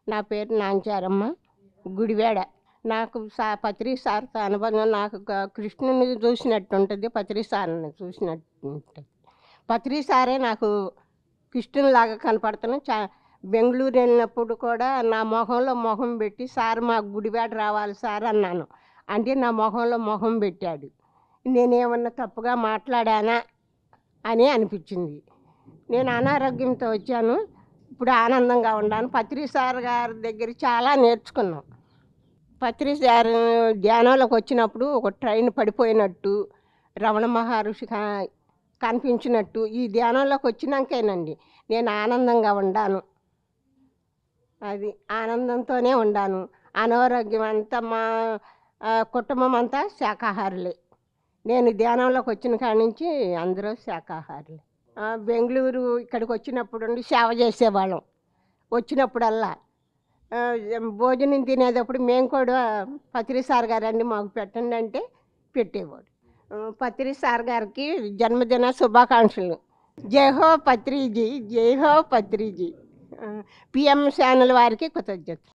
నా పేరు నాంచారమ్మ గుడివాడ నాకు సా పత్రి సార్తో అనుబంధం నాకు గ- కృష్ణుని చూసినట్టు ఉంటుంది పత్రి సార్ని చూసినట్టు ఉంటుంది పత్రి సారే నాకు కృష్ణునిలాగా కనపడుతున్నాను చా బెంగళూరు వెళ్ళినప్పుడు కూడా నా మొహంలో మొహం పెట్టి సార్ మా గుడివాడ రావాలి సార్ అన్నాను అంటే నా మొహంలో మొహం పెట్టాడు నేనేమన్నా తప్పుగా మాట్లాడానా అని అనిపించింది నేను అనారోగ్యంతో వచ్చాను ఇప్పుడు ఆనందంగా ఉన్నాను పత్రి సార్ గారి దగ్గర చాలా నేర్చుకున్నాం పత్రి సార్ ధ్యానంలోకి వచ్చినప్పుడు ఒక ట్రైన్ పడిపోయినట్టు రమణ మహర్షి క- కనిపించినట్టు ఈ ధ్యానంలోకి వచ్చినాకేనండి నేను ఆనందంగా ఉండాను అది ఆనందంతోనే ఉండాను అనారోగ్యం అంతా మా ఆ, కుటుంబం అంతా శాకాహారులే నేను ధ్యానంలోకి వచ్చిన కాడి నుంచి అందరూ శాకాహారులే ఆ, బెంగళూరు ఇక్కడికి వచ్చినప్పుడు ఉండి సేవ చేసేవాళ్ళం వచ్చినప్పుడల్లా ఆ, భోజనం తినేటప్పుడు మేము కూడా పత్రి సార్ గారండి మాకు పెట్టండి అంటే పెట్టేవాడు ఆ, పత్రి సార్ గారికి జన్మదిన శుభాకాంక్షలు జై హో పత్రిజీ జై హో పత్రిజీ పిఎం ఛానల్ వారికి కృతజ్ఞత